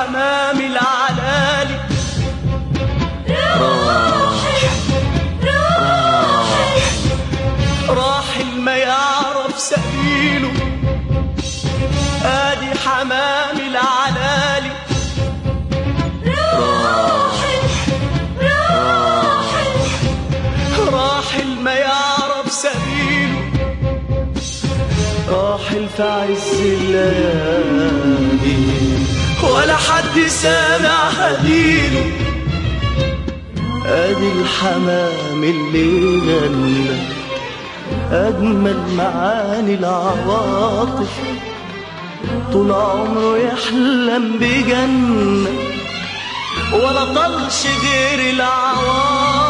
الحمام العلالي راحل ما يعرف سبيله ادي حمام العلالي راحل ما يعرف سبيله راحل في عز الليالي ولا حد سامع هديله ادي الحمام اللي غنى اجمل معاني العواطف طول عمره يحلم بجنه ولا طلش غير العواطف